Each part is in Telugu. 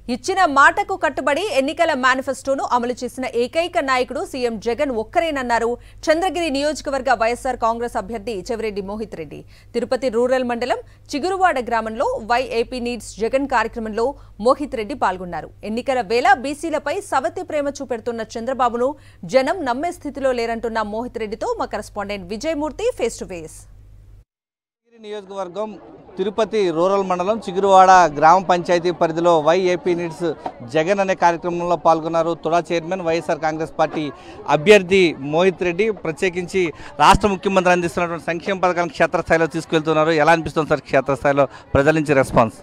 ఇచ్చిన మాటకు కట్టుబడి ఎన్నికల మేనిఫెస్టోను అమలు చేసిన ఏకైక నాయకుడు సీఎం జగన్ ఒక్కరేనన్నారు చంద్రగిరి నియోజకవర్గ వైఎస్సార్ కాంగ్రెస్ అభ్యర్థి చెవిరెడ్డి మోహిత్ రెడ్డి తిరుపతి రూరల్ మండలం చిగురువాడ గ్రామంలో వై ఏపీ నీడ్స్ జగన్ కార్యక్రమంలో మోహిత్ రెడ్డి పాల్గొన్నారు ఎన్నికల వేళ బీసీలపై సవతి ప్రేమ చూపెడుతున్న చంద్రబాబును జనం నమ్మే స్థితిలో లేరంటున్న మోహిత్ రెడ్డితో మా correspondent Vijayamurthy face to face Chandragiri నియోజకవర్గం తిరుపతి రూరల్ మండలం చిగురువాడ గ్రామ పంచాయతీ పరిధిలో వై ఏపీ నీడ్స్ జగన్ అనే కార్యక్రమంలో పాల్గొన్నారు TUDA chairman YSR Congress party అభ్యర్థి మోహిత్ రెడ్డి ప్రత్యేకించి రాష్ట్ర ముఖ్యమంత్రి అందిస్తున్నటువంటి సంక్షేమ పథకాలను క్షేత్రస్థాయిలో తీసుకెళ్తున్నారు ఎలా అనిపిస్తుంది సార్ క్షేత్రస్థాయిలో ప్రజల నుంచి రెస్పాన్స్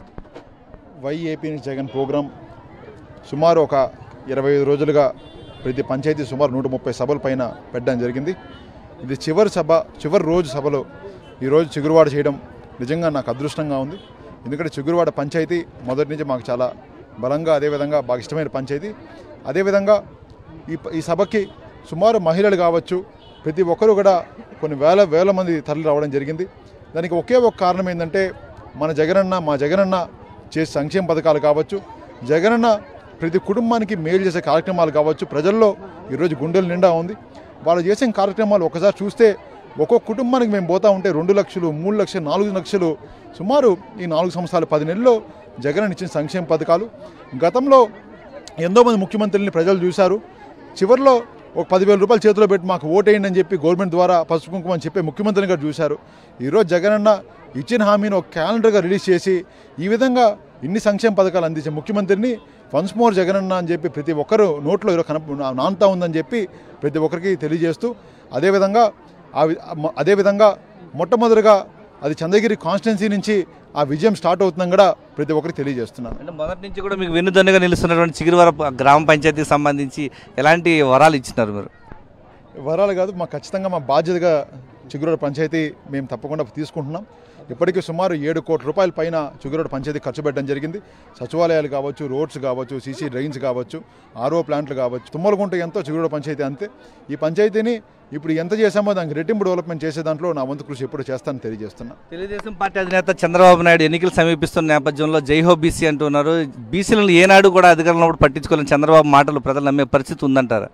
వైఏపీ జగన్ ప్రోగ్రాం సుమారు ఒక ఇరవై ఐదు రోజులుగా ప్రతి పంచాయతీ సుమారు నూట ముప్పై సభల పైన పెట్టడం జరిగింది ఇది చివరి సభ చివరి రోజు సభలో ఈరోజు చిగురువాడ చేయడం నిజంగా నాకు అదృష్టంగా ఉంది ఎందుకంటే చిగురువాడ పంచాయతీ మొదటి నుంచి మాకు చాలా బలంగా అదేవిధంగా బాగా ఇష్టమైన పంచాయతీ అదేవిధంగా ఈ ప- ఈ సభకి సుమారు మహిళలు కావచ్చు ప్రతి ఒక్కరు కూడా కొన్ని వేల వేల మంది తరలి రావడం జరిగింది దానికి ఒకే ఒక కారణం ఏంటంటే మన జగనన్న మా జగనన్న చేసే సంక్షేమ పథకాలు కావచ్చు జగనన్న ప్రతి కుటుంబానికి మేలు చేసే కార్యక్రమాలు కావచ్చు ప్రజల్లో ఈరోజు గుండెలు నిండా ఉంది వాళ్ళు చేసే కార్యక్రమాలు ఒకసారి చూస్తే ఒక్కొక్క కుటుంబానికి మేము పోతా ఉంటే రెండు లక్షలు మూడు లక్షలు నాలుగు లక్షలు సుమారు ఈ నాలుగు సంవత్సరాలు పది నెలల్లో జగన్ ఇచ్చిన సంక్షేమ పథకాలు గతంలో ఎంతో మంది ముఖ్యమంత్రుల్ని ప్రజలు చూశారు చివరిలో ఒక పదివేల రూపాయలు చేతిలో పెట్టి మాకు ఓటేయండి అని చెప్పి గవర్నమెంట్ ద్వారా పసుపు కుంకుమ అని చెప్పి ముఖ్యమంత్రిని గారు చూశారు ఈరోజు జగనన్న ఇచ్చిన హామీని ఒక క్యాలెండర్గా రిలీజ్ చేసి ఈ విధంగా ఇన్ని సంక్షేమ పథకాలు అందించే ముఖ్యమంత్రిని వన్స్ మోర్ జగనన్న అని చెప్పి ప్రతి ఒక్కరు నోట్లో ఈరోజు కనప నానుతా ఉందని చెప్పి ప్రతి ఒక్కరికి తెలియజేస్తూ అదేవిధంగా ఆ వి- మ- అదేవిధంగా మొట్టమొదటిగా అది చంద్రగిరి కాన్స్టిట్యున్సీ నుంచి ఆ విజయం స్టార్ట్ అవుతుందని కూడా ప్రతి ఒక్కరికి తెలియజేస్తున్నాను అంటే మొదటి నుంచి కూడా మీకు వెన్నుదన్నుగా నిలుస్తున్నటువంటి చిగురువాడ గ్రామ పంచాయతీకి సంబంధించి ఎలాంటి వరాలు ఇచ్చినారు మీరు వరాలు కాదు మా ఖచ్చితంగా మా బాధ్యతగా చిగురోడ్ పంచాయతీ మేము తప్పకుండా తీసుకుంటున్నాం ఇప్పటికీ సుమారు ఏడు కోట్ల రూపాయల పైన చిగురోడ్ పంచాయతీ ఖర్చు పెట్టడం జరిగింది సచివాలయాలు కావచ్చు రోడ్స్ కావచ్చు సీసీ డ్రైన్స్ కావచ్చు ఆర్ఓ ప్లాంట్లు కావచ్చు తుమ్మలగుంట ఎంతో చిగురోడ్ పంచాయతీ అంతే ఈ పంచాయతీని ఇప్పుడు ఎంత చేశామో దానికి రెట్టింపు డెవలప్మెంట్ చేసే దాంట్లో నా వంతు కృషి ఎప్పుడు చేస్తానని తెలియజేస్తున్నా తెలుగుదేశం పార్టీ అధినేత చంద్రబాబు నాయుడు ఎన్నికలు సమీపిస్తున్న నేపథ్యంలో జైహో బీసీ అంటున్నారు బీసీలను ఏనాడు కూడా అధికారంలో ఉన్నప్పుడు పట్టించుకోలేని చంద్రబాబు మాటలు ప్రజలు నమ్మే పరిస్థితి ఉందంటారా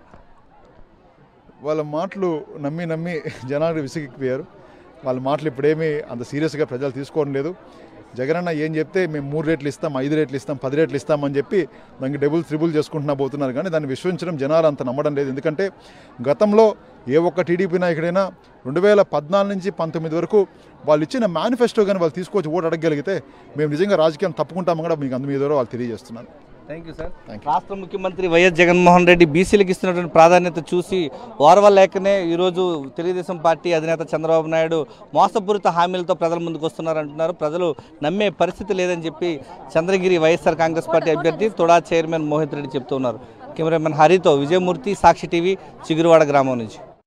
వాళ్ళ మాటలు నమ్మి నమ్మి జనాలు విసిగిపోయారు వాళ్ళ మాటలు ఇప్పుడేమీ అంత సీరియస్గా ప్రజలు తీసుకోవడం లేదు జగనన్న ఏం చెప్తే మేము మూడు రేట్లు ఇస్తాం ఐదు రేట్లు ఇస్తాం పది రేట్లు ఇస్తామని చెప్పి దానికి డబుల్ త్రిబుల్ చేసుకుంటున్నా పోతున్నారు కానీ దాన్ని విశ్వసించడం జనాలు అంత నమ్మడం లేదు ఎందుకంటే గతంలో ఏ ఒక్క టీడీపీ నాయకుడైనా రెండు వేల పద్నాలుగు నుంచి పంతొమ్మిది వరకు వాళ్ళు ఇచ్చిన మేనిఫెస్టో కానీ వాళ్ళు తీసుకొచ్చి ఓటు అడగగలిగితే మేము నిజంగా రాజకీయం తప్పుకుంటామని కూడా మీకు అందు మీద వాళ్ళు తెలియజేస్తున్నాను thank you sir Thank you. రాష్ట్ర ముఖ్యమంత్రి వైఎస్ జగన్మోహన్ రెడ్డి బీసీలకు ఇస్తున్నటువంటి ప్రాధాన్యత చూసి ఓర్వలేకనే ఈరోజు తెలుగుదేశం పార్టీ అధినేత చంద్రబాబు నాయుడు మోసపూరిత హామీలతో ప్రజల ముందుకు వస్తున్నారు అంటున్నారు ప్రజలు నమ్మే పరిస్థితి లేదని చెప్పి చంద్రగిరి వైఎస్ఆర్ కాంగ్రెస్ పార్టీ అభ్యర్థి తొడా చైర్మన్ మోహిత్ రెడ్డి చెప్తున్నారు కెమెరామెన్ హరితో విజయమూర్తి సాక్షి టీవీ చిగురువాడ గ్రామం నుంచి